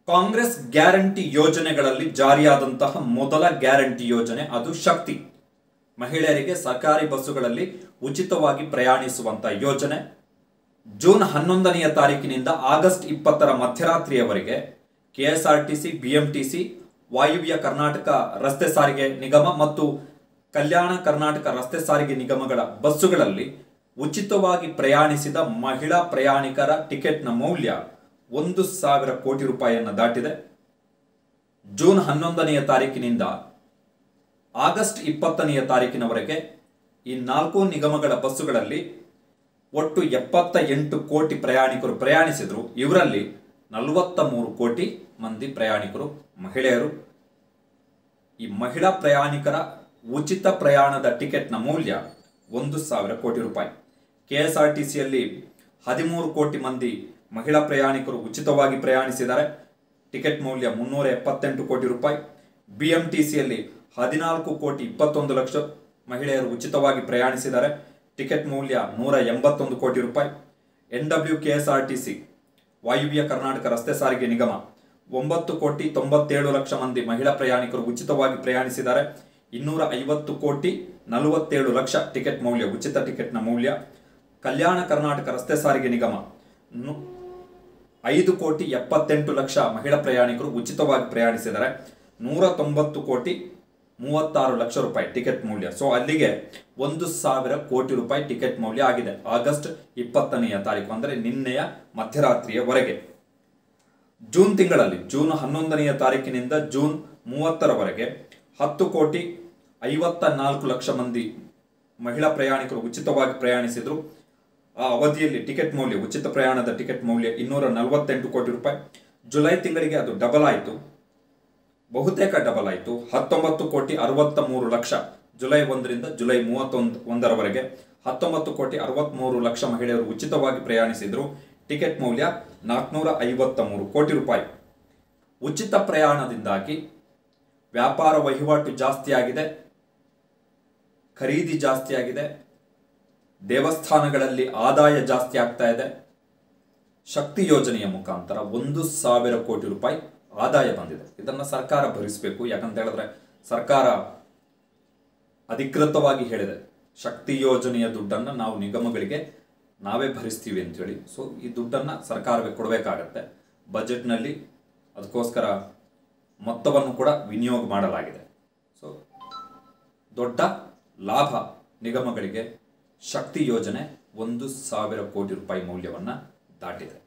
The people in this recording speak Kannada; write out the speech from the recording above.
ಕಾಂಗ್ರೆಸ್ ಗ್ಯಾರಂಟಿ ಯೋಜನೆಗಳಲ್ಲಿ ಜಾರಿಯಾದಂತಹ ಮೊದಲ ಗ್ಯಾರಂಟಿ ಯೋಜನೆ ಅದು ಶಕ್ತಿ ಮಹಿಳೆಯರಿಗೆ ಸರ್ಕಾರಿ ಬಸ್ಸುಗಳಲ್ಲಿ ಉಚಿತವಾಗಿ ಪ್ರಯಾಣಿಸುವಂತ ಯೋಜನೆ ಜೂನ್ ಹನ್ನೊಂದನೆಯ ತಾರೀಕಿನಿಂದ ಆಗಸ್ಟ್ ಇಪ್ಪತ್ತರ ಮಧ್ಯರಾತ್ರಿಯವರೆಗೆ ಕೆಎಸ್ಆರ್ಟಿಸಿ ಬಿಎಂಟಿಸಿ ವಾಯುವ್ಯ ಕರ್ನಾಟಕ ರಸ್ತೆ ಸಾರಿಗೆ ನಿಗಮ ಮತ್ತು ಕಲ್ಯಾಣ ಕರ್ನಾಟಕ ರಸ್ತೆ ಸಾರಿಗೆ ನಿಗಮಗಳ ಬಸ್ಸುಗಳಲ್ಲಿ ಉಚಿತವಾಗಿ ಪ್ರಯಾಣಿಸಿದ ಮಹಿಳಾ ಪ್ರಯಾಣಿಕರ ಟಿಕೆಟ್ನ ಮೌಲ್ಯ ಒಂದು ಸಾವಿರ ಕೋಟಿ ರೂಪಾಯಿಯನ್ನು ದಾಟಿದೆ ಜೂನ್ ಹನ್ನೊಂದನೆಯ ತಾರೀಕಿನಿಂದ ಆಗಸ್ಟ್ ಇಪ್ಪತ್ತನೆಯ ತಾರೀಕಿನವರೆಗೆ ಈ ನಾಲ್ಕು ನಿಗಮಗಳ ಬಸ್ಸುಗಳಲ್ಲಿ ಒಟ್ಟು ಎಪ್ಪತ್ತ ಎಂಟು ಕೋಟಿ ಪ್ರಯಾಣಿಕರು ಪ್ರಯಾಣಿಸಿದ್ರು ಇವರಲ್ಲಿ ನಲವತ್ತ ಮೂರು ಕೋಟಿ ಮಂದಿ ಪ್ರಯಾಣಿಕರು ಮಹಿಳೆಯರು ಈ ಮಹಿಳಾ ಪ್ರಯಾಣಿಕರ ಉಚಿತ ಪ್ರಯಾಣದ ಟಿಕೆಟ್ನ ಮೌಲ್ಯ ಒಂದು ಸಾವಿರ ಕೋಟಿ ರೂಪಾಯಿ ಕೆ ಎಸ್ ಆರ್ ಟಿ ಸಿಯಲ್ಲಿ ಹದಿಮೂರು ಕೋಟಿ ಮಂದಿ ಮಹಿಳಾ ಪ್ರಯಾಣಿಕರು ಉಚಿತವಾಗಿ ಪ್ರಯಾಣಿಸಿದ್ದಾರೆ ಟಿಕೆಟ್ ಮೌಲ್ಯ ಮುನ್ನೂರ ಎಪ್ಪತ್ತೆಂಟು ಕೋಟಿ ರೂಪಾಯಿ ಬಿ ಎಂ ಟಿ ಸಿಯಲ್ಲಿ ಹದಿನಾಲ್ಕು ಕೋಟಿ ಇಪ್ಪತ್ತೊಂದು ಲಕ್ಷ ಮಹಿಳೆಯರು ಉಚಿತವಾಗಿ ಪ್ರಯಾಣಿಸಿದ್ದಾರೆ ಟಿಕೆಟ್ ಮೌಲ್ಯ ನೂರ ಎಂಬತ್ತೊಂದು ಕೋಟಿ ರೂಪಾಯಿ N W K S R T C ವಾಯುವ್ಯ ಕರ್ನಾಟಕ ರಸ್ತೆ ಸಾರಿಗೆ ನಿಗಮ ಒಂಬತ್ತು ಕೋಟಿ ತೊಂಬತ್ತೇಳು ಲಕ್ಷ ಮಂದಿ ಮಹಿಳಾ ಪ್ರಯಾಣಿಕರು ಉಚಿತವಾಗಿ ಪ್ರಯಾಣಿಸಿದ್ದಾರೆ ಇನ್ನೂರ ಐವತ್ತು ಕೋಟಿ ನಲವತ್ತೇಳು ಲಕ್ಷ ಟಿಕೆಟ್ ಮೌಲ್ಯ ಉಚಿತ ಟಿಕೆಟ್ನ ಮೌಲ್ಯ ಕಲ್ಯಾಣ ಕರ್ನಾಟಕ ರಸ್ತೆ ಸಾರಿಗೆ ನಿಗಮ ನು- ಐದು ಕೋಟಿ ಎಪ್ಪತ್ತೆಂಟು ಲಕ್ಷ ಮಹಿಳಾ ಪ್ರಯಾಣಿಕರು ಉಚಿತವಾಗಿ ಪ್ರಯಾಣಿಸಿದ್ದಾರೆ ನೂರ ತೊಂಬತ್ತು ಕೋಟಿ ಮೂವತ್ತಾರು ಲಕ್ಷ ರೂಪಾಯಿ ಟಿಕೆಟ್ ಮೌಲ್ಯ ಸೊ ಅಲ್ಲಿಗೆ ಒಂದು ಸಾವಿರ ಕೋಟಿ ರೂಪಾಯಿ ಟಿಕೆಟ್ ಮೌಲ್ಯ ಆಗಿದೆ ಆಗಸ್ಟ್ ಇಪ್ಪತ್ತನೆಯ ತಾರೀಕು ಅಂದರೆ ನಿನ್ನೆಯ ಮಧ್ಯರಾತ್ರಿಯವರೆಗೆ ಜೂನ್ ತಿಂಗಳಲ್ಲಿ ಜೂನ್ ಹನ್ನೊಂದನೆಯ ತಾರೀಕಿನಿಂದ ಜೂನ್ ಮೂವತ್ತರವರೆಗೆ ಹತ್ತು ಕೋಟಿ ಐವತ್ತ ನಾಲ್ಕು ಲಕ್ಷ ಮಂದಿ ಮಹಿಳಾ ಪ್ರಯಾಣಿಕರು ಉಚಿತವಾಗಿ ಪ್ರಯಾಣಿಸಿದ್ರು ಆ ಅವಧಿಯಲ್ಲಿ ಟಿಕೆಟ್ ಮೌಲ್ಯ ಉಚಿತ ಪ್ರಯಾಣದ ಟಿಕೆಟ್ ಮೌಲ್ಯ ಇನ್ನೂರ ನಲವತ್ತೆಂಟು ಕೋಟಿ ರೂಪಾಯಿ ಜುಲೈ ತಿಂಗಳಿಗೆ ಅದು ಡಬಲ್ ಆಯಿತು ಬಹುತೇಕ ಡಬಲ್ ಆಯಿತು ಹತ್ತೊಂಬತ್ತು ಕೋಟಿ ಅರವತ್ತ ಮೂರು ಲಕ್ಷ ಜುಲೈ ಒಂದರಿಂದ ಜುಲೈ ಮೂವತ್ತೊಂದು ಒಂದರವರೆಗೆ ಹತ್ತೊಂಬತ್ತು ಕೋಟಿ ಅರವತ್ಮೂರು ಲಕ್ಷ ಮಹಿಳೆಯರು ಉಚಿತವಾಗಿ ಪ್ರಯಾಣಿಸಿದ್ರು ಟಿಕೆಟ್ ಮೌಲ್ಯ ನಾಲ್ಕುನೂರ ಐವತ್ತ ಮೂರು ಕೋಟಿ ರೂಪಾಯಿ ಉಚಿತ ಪ್ರಯಾಣದಿಂದಾಗಿ ವ್ಯಾಪಾರ ವಹಿವಾಟು ಜಾಸ್ತಿ ಆಗಿದೆ ಖರೀದಿ ಜಾಸ್ತಿ ಆಗಿದೆ ದೇವಸ್ಥಾನಗಳಲ್ಲಿ ಆದಾಯ ಜಾಸ್ತಿ ಆಗ್ತಾ ಇದೆ ಶಕ್ತಿ ಯೋಜನೆಯ ಮುಖಾಂತರ ಒಂದು ಸಾವಿರ ಕೋಟಿ ರೂಪಾಯಿ ಆದಾಯ ಬಂದಿದೆ ಇದನ್ನ ಸರ್ಕಾರ ಭರಿಸಬೇಕು ಯಾಕಂತ ಹೇಳಿದ್ರೆ ಸರ್ಕಾರ ಅಧಿಕೃತವಾಗಿ ಹೇಳಿದೆ ಶಕ್ತಿ ಯೋಜನೆಯ ದುಡ್ಡನ್ನು ನಾವು ನಿಗಮಗಳಿಗೆ ನಾವೇ ಭರಿಸ್ತೀವಿ ಅಂತೇಳಿ ಸೊ ಈ ದುಡ್ಡನ್ನು ಸರ್ಕಾರವೇ ಕೊಡಬೇಕಾಗತ್ತೆ ಬಜೆಟ್ನಲ್ಲಿ ಅದಕ್ಕೋಸ್ಕರ ಮೊತ್ತವನ್ನು ಕೂಡ ವಿನಿಯೋಗ ಮಾಡಲಾಗಿದೆ ಸೊ ದೊಡ್ಡ ಲಾಭ ನಿಗಮಗಳಿಗೆ ಶಕ್ತಿ ಯೋಜನೆ ಒಂದು ಸಾವಿರ ಕೋಟಿ ರೂಪಾಯಿ ಮೌಲ್ಯವನ್ನು ದಾಟಿದೆ